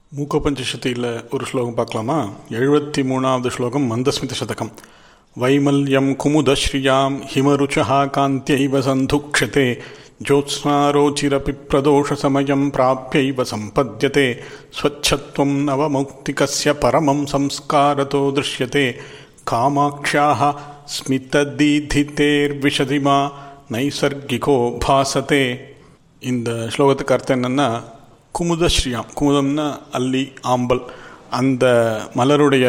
மூக்கபஞ்சசதியில் ஒரு ஸ்லோகம் பார்க்கலாமா எழுபத்தி மூணாவது ஸ்லோகம் மந்தஸ்மித சதகம் வைமல்யம் குமுதஸ்ரீயாம் ஹிமருச்சா காந்தியைவ சந்துக்ஷதே ஜோத்ஸ்னாரோச்சிரபி பிரதோஷசமயம் பிராப்பியைவ சம்பத்யதே ஸ்வச்சத்வம் நவமௌக்திகஸ்ய பரமம் சம்ஸ்காரதோ திருஷ்யதே காமாக்ஷாः ஸ்மிததீதிதேர்விஷதிமா நைசர்கிகோ பாசதே இந்த ஸ்லோகத்துக்கு அர்த்தம் என்னென்னா குமுதஸ்ரீயாம் குமுதம்னா அல்லி ஆம்பல் அந்த மலருடைய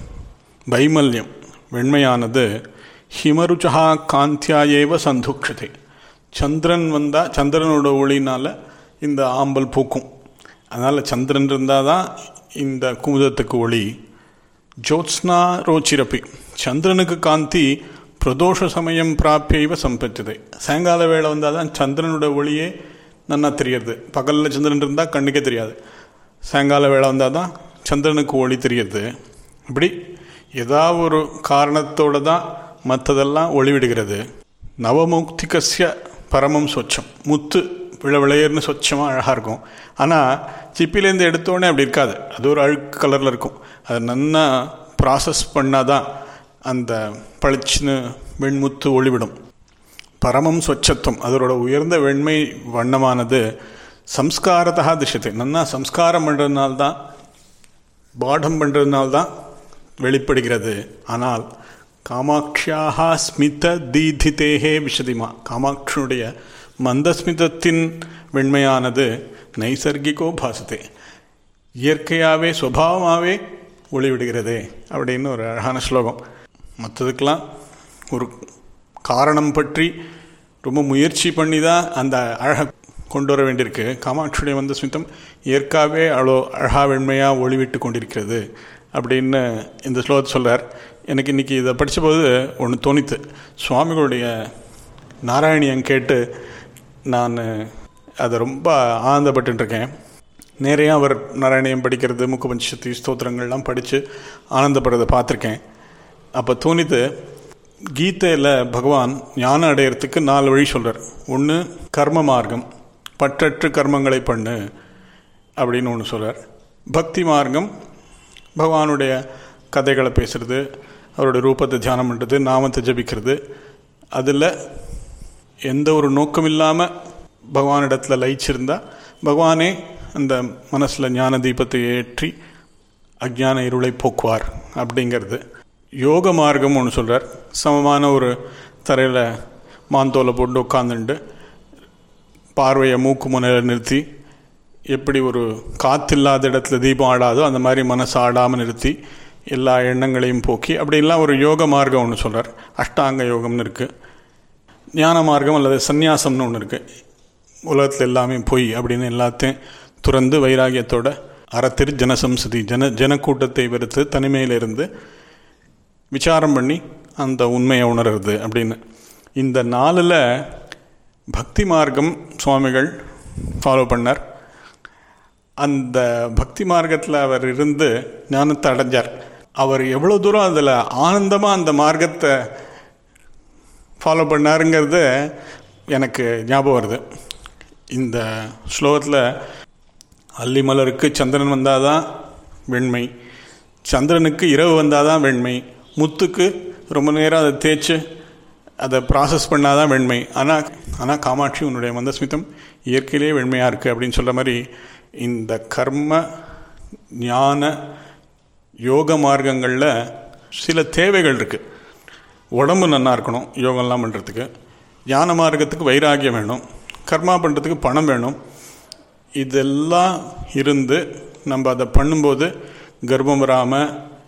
வைமல்யம் வெண்மையானது ஹிமருச்சா காந்தியாயேவ சந்துக்ஷதே சந்திரன் வந்தால் சந்திரனோட ஒளினால் இந்த ஆம்பல் பூக்கும் அதனால் சந்திரன் இருந்தால் தான் இந்த குமுதத்துக்கு ஒளி ஜோத்ஸ்னா ரோச்சிரப்பி சந்திரனுக்கு காந்தி பிரதோஷ சமயம் பிராப்பியைவ சம்பத்தது சாயங்கால வேளை வந்தால் தான் சந்திரனோட ஒளியே நன்னா தெரியறது பகலில் சந்திரன் இருந்தால் கண்ணுக்கே தெரியாது சாயங்கால வேளை வந்தால் தான் சந்திரனுக்கு ஒளி தெரியறது இப்படி ஏதாவது ஒரு காரணத்தோடு தான் மற்றதெல்லாம் ஒளி விடுகிறது நவமுக்திகசிய பரமம் சொச்சம் முத்து விள விளையர்னு சொச்சமாக அழகாக இருக்கும் ஆனால் சிப்பிலேருந்து எடுத்தோடனே அப்படி இருக்காது அது ஒரு அழுக்கு கலரில் இருக்கும் அது நன்னா ப்ராசஸ் பண்ணால் தான் அந்த பளிச்சுன்னு வெண்முத்து ஒளிவிடும் பரமம் சொச்சத்துவம் அதோட உயர்ந்த வெண்மை வண்ணமானது சம்ஸ்காரத்தா திசத்தை நன்னா சம்ஸ்காரம் பண்ணுறதுனால தான் பாடம் பண்ணுறதுனால தான் வெளிப்படுகிறது ஆனால் காமாட்சியாக ஸ்மித தீதிதேகே விஷதிமா காமாட்சியுடைய மந்தஸ்மிதத்தின் வெண்மையானது நைசர்கிகோ பாசத்தே இயற்கையாகவே சுவாவமாகவே ஒளிவிடுகிறதே அப்படின்னு ஒரு அழகான ஸ்லோகம் மற்றதுக்கெல்லாம் ஒரு காரணம் பற்றி ரொம்ப முயற்சி பண்ணி தான் அந்த அழகை கொண்டு வர வேண்டியிருக்கு காமாட்சியுடைய வந்த ஸ்மித்தம் இயற்காவே அவ்வளோ அழகா வெண்மையாக ஒளிவிட்டு கொண்டிருக்கிறது அப்படின்னு இந்த ஸ்லோகத்தை சொல்கிறார் எனக்கு இன்றைக்கி இதை படித்தபோது ஒன்று தோணித்து சுவாமிகளுடைய நாராயணியம் கேட்டு நான் அதை ரொம்ப ஆனந்தப்பட்டுருக்கேன் நிறைய அவர் நாராயணியம் படிக்கிறது முக்குபஞ்சசக்தி ஸ்தோத்திரங்கள்லாம் படித்து ஆனந்தப்படுறதை பார்த்துருக்கேன் அப்போ தோணித்து கீதையில் பகவான் ஞானம் அடையிறதுக்கு நாலு வழி சொல்கிறார் ஒன்று கர்ம மார்க்கம் பற்றற்று கர்மங்களை பண்ணு அப்படின்னு ஒன்று சொல்கிறார் பக்தி மார்க்கம் பகவானுடைய கதைகளை பேசுகிறது அவருடைய ரூபத்தை தியானம் பண்ணுறது நாமத்தை ஜபிக்கிறது அதில் எந்த ஒரு நோக்கம் இல்லாமல் பகவானிடத்தில் லயிச்சிருந்தா பகவானே அந்த மனசில் ஞான தீபத்தை ஏற்றி அஜ்ஞான இருளை போக்குவார் அப்படிங்கிறது யோக மார்க்கம் ஒன்று சொல்கிறார் சமமான ஒரு தரையில் மாந்தோலை போட்டு உட்காந்துட்டு பார்வையை மூக்கு முனையில் நிறுத்தி எப்படி ஒரு காற்றில்லாத இடத்துல தீபம் ஆடாதோ அந்த மாதிரி மனசு ஆடாமல் நிறுத்தி எல்லா எண்ணங்களையும் போக்கி அப்படிலாம் ஒரு யோக மார்க்கம் ஒன்று சொல்கிறார் அஷ்டாங்க யோகம்னு இருக்குது ஞான மார்க்கம் அல்லது சந்நியாசம்னு ஒன்று இருக்குது உலகத்தில் எல்லாமே பொய் அப்படின்னு எல்லாத்தையும் துறந்து வைராகியத்தோட அறத்திரு ஜனசம்சதி ஜன ஜனக்கூட்டத்தை வெறுத்து தனிமையிலிருந்து விசாரம் பண்ணி அந்த உண்மையை உணர்றது அப்படின்னு இந்த நாளில் பக்தி மார்க்கம் சுவாமிகள் ஃபாலோ பண்ணார் அந்த பக்தி மார்க்கத்தில் அவர் இருந்து ஞானத்தை அடைஞ்சார் அவர் எவ்வளோ தூரம் அதில் ஆனந்தமாக அந்த மார்க்கத்தை ஃபாலோ பண்ணாருங்கிறது எனக்கு ஞாபகம் வருது இந்த ஸ்லோகத்தில் அல்லிமலருக்கு சந்திரன் வந்தால் தான் வெண்மை சந்திரனுக்கு இரவு வந்தால் தான் வெண்மை முத்துக்கு ரொம்ப நேரம் அதை தேய்ச்சி அதை ப்ராசஸ் பண்ணால் தான் வெண்மை ஆனால் ஆனால் காமாட்சி உன்னுடைய மந்தஸ்மிதம் இயற்கையிலே வெண்மையாக இருக்குது அப்படின்னு சொல்கிற மாதிரி இந்த கர்ம ஞான யோக மார்க்கங்களில் சில தேவைகள் இருக்குது உடம்பு நல்லா இருக்கணும் யோகம்லாம் பண்ணுறதுக்கு ஞான மார்க்கத்துக்கு வைராகியம் வேணும் கர்மா பண்ணுறதுக்கு பணம் வேணும் இதெல்லாம் இருந்து நம்ம அதை பண்ணும்போது கர்ப்பம் வராமல்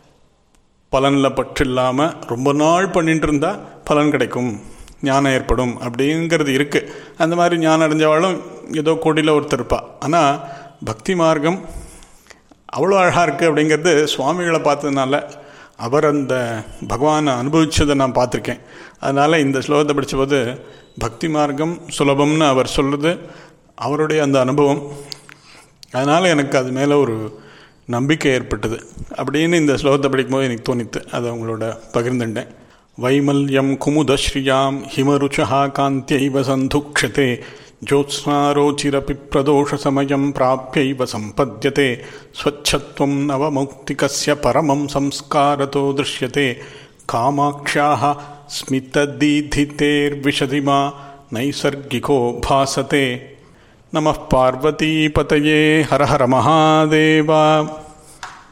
பலனில் பற்று இல்லாமல் ரொம்ப நாள் பண்ணிட்டு இருந்தால் பலன் கிடைக்கும் ஞானம் ஏற்படும் அப்படிங்கிறது இருக்குது அந்த மாதிரி ஞானம் அடைஞ்சவாளும் ஏதோ கொடியில் ஒருத்தர் இருப்பா ஆனால் பக்தி மார்க்கம் அவ்வளோ அழகாக இருக்குது அப்படிங்கிறது சுவாமிகளை பார்த்ததுனால அவர் அந்த பகவானை அனுபவித்ததை நான் பார்த்துருக்கேன் அதனால் இந்த ஸ்லோகத்தை படித்தபோது பக்தி மார்க்கம் சுலபம்னு அவர் சொல்கிறது அவருடைய அந்த அனுபவம் அதனால் எனக்கு அது மேலே ஒரு நம்பிக்கை ஏற்பட்டது அப்படின்னு இந்த ஸ்லோகத்தை படிக்கும்போது எனக்கு தோணித்து அதை அவங்களோட பகிர்ந்துட்டேன் வைமல்யம் குமுதஸ்ரீயாம் ஹிமருச்சா காந்தியைவ சந்துக்ஷதே ज्योत्स्नारोचिरपि प्रदोषसमयं प्राप्यैव सम्पद्यते स्वच्छत्वं नवमौक्तिकस्य परमं संस्कारतो दृश्यते कामाक्ष्याः स्मितदीधितेर्विशति मा नैसर्गिको भासते नमः पार्वतीपतये हर हर महादेव